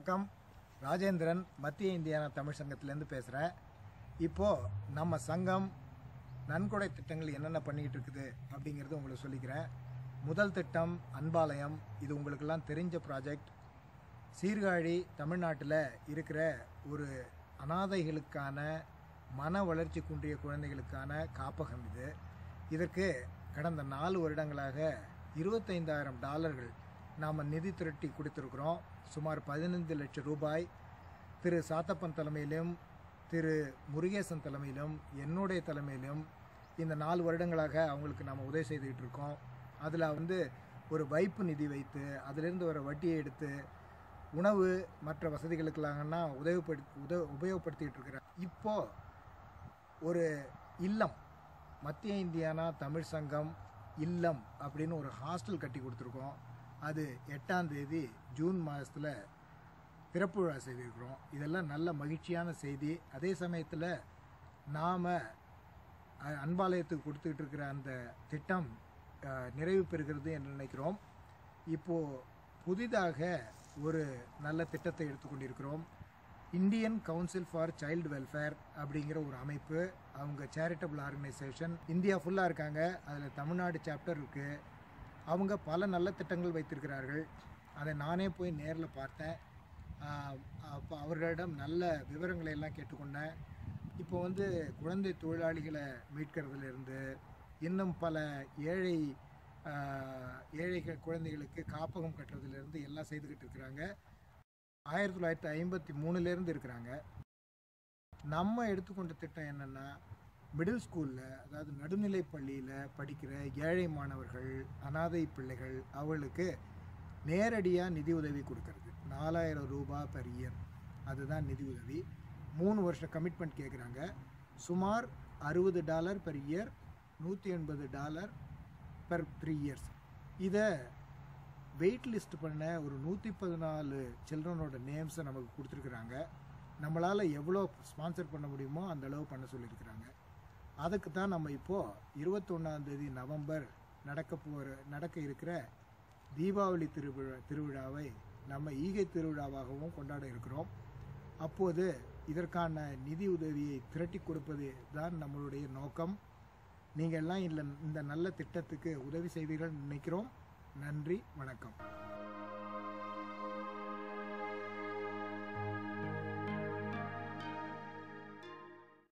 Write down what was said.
வணக்கம் ராஜேந்திரன் மத்திய இந்தியானா தமிழ் சங்கத்திலேருந்து பேசுகிறேன் இப்போது நம்ம சங்கம் நன்கொடை திட்டங்கள் என்னென்ன பண்ணிக்கிட்டு இருக்குது அப்படிங்கிறது உங்களுக்கு சொல்லிக்கிறேன் முதல் திட்டம் அன்பாலயம் இது உங்களுக்கெல்லாம் தெரிஞ்ச ப்ராஜெக்ட் சீர்காழி தமிழ்நாட்டில் இருக்கிற ஒரு அனாதைகளுக்கான மன வளர்ச்சி குன்றிய குழந்தைகளுக்கான காப்பகம் இது இதற்கு கடந்த நாலு வருடங்களாக இருபத்தைந்தாயிரம் டாலர்கள் நாம் நிதி திரட்டி கொடுத்துருக்குறோம் சுமார் பதினைந்து லட்சம் ரூபாய் திரு சாத்தப்பன் தலைமையிலும் திரு முருகேசன் தலைமையிலும் என்னுடைய தலைமையிலும் இந்த நாலு வருடங்களாக அவங்களுக்கு நாம் உதவி செய்துக்கிட்டு இருக்கோம் அதில் வந்து ஒரு வைப்பு நிதி வைத்து அதிலிருந்து வர வட்டியை எடுத்து உணவு மற்ற வசதிகளுக்கெல்லாங்கன்னா உதவிப்படுத்தி உத உபயோகப்படுத்திக்கிட்டு இருக்கிறேன் இப்போது ஒரு இல்லம் மத்திய இந்தியானா தமிழ் சங்கம் இல்லம் அப்படின்னு ஒரு ஹாஸ்டல் கட்டி கொடுத்துருக்கோம் அது எட்டாம் தேதி ஜூன் மாதத்தில் திறப்பு விழா செய்திருக்கிறோம் இதெல்லாம் நல்ல மகிழ்ச்சியான செய்தி அதே சமயத்தில் நாம் அன்பாலயத்துக்கு கொடுத்துக்கிட்டு இருக்கிற அந்த திட்டம் அஹ், நிறைவு பெறுகிறது என்று நினைக்கிறோம் இப்போது புதிதாக ஒரு நல்ல திட்டத்தை எடுத்துக்கொண்டிருக்கிறோம் Indian council for child welfare அப்படிங்கிற ஒரு அமைப்பு அவங்க சேரிட்டபிள் ஆர்கனைசேஷன் இந்தியா ஃபுல்லாக இருக்காங்க அதில் தமிழ்நாடு சாப்டர் இருக்குது அவங்க பல நல்ல திட்டங்கள் வைத்திருக்கிறார்கள் அதை நானே போய் நேரில் பார்த்தேன் ஆஹ் அப்போ அவர்களிடம் நல்ல விவரங்களை எல்லாம் கேட்டுக்கொண்டேன் இப்போ வந்து குழந்தை தொழிலாளிகளை மீட்கிறதுல இருந்து இன்னும் பல ஏழை ஆஹ் ஏழைகள் குழந்தைகளுக்கு காப்பகம் கட்டுறதுலேருந்து எல்லாம் செய்துக்கிட்டு இருக்கிறாங்க ஆயிரத்தி தொள்ளாயிரத்தி ஐம்பத்தி மூணுலேருந்து இருக்கிறாங்க நம்ம எடுத்துக்கொண்ட திட்டம் என்னென்னா மிடில் ஸ்கூலில் அதாவது நடுநிலை பள்ளியில் படிக்கிற ஏழை மாணவர்கள் அனாதை பிள்ளைகள் அவர்களுக்கு நேரடியாக நிதி உதவி கொடுக்கறது நாலாயிரம் ரூபாய் பெர் இயர் அதுதான் நிதி உதவி மூணு வருஷம் கமிட்மெண்ட் கேட்குறாங்க சுமார் அறுபது டாலர் பெர் இயர் நூற்றி எண்பது டாலர் பெர் த்ரீ இயர்ஸ் இதை வெயிட் லிஸ்ட் பண்ண ஒரு நூற்றி பதினாலு சில்ட்ரனோட நேம்ஸை நமக்கு கொடுத்துருக்குறாங்க நம்மளால் எவ்வளோ ஸ்பான்சர் பண்ண முடியுமோ அந்த அளவு பண்ண சொல்லியிருக்கிறாங்க அதுக்கு தான் நம்ம இப்போது இருபத்தொன்னாந்தேதி நவம்பர் நடக்க போகிற நடக்க இருக்கிற தீபாவளி திருவிழா திருவிழாவை நம்ம ஈகை திருவிழாவாகவும் கொண்டாட இருக்கிறோம் அப்போது இதற்கான நிதி உதவியை திரட்டி கொடுப்பது தான் நம்மளுடைய நோக்கம் நீங்கள் எல்லாம் இல்லை இந்த நல்ல திட்டத்துக்கு உதவி செய்வீர்கள் நினைக்கிறோம் நன்றி வணக்கம்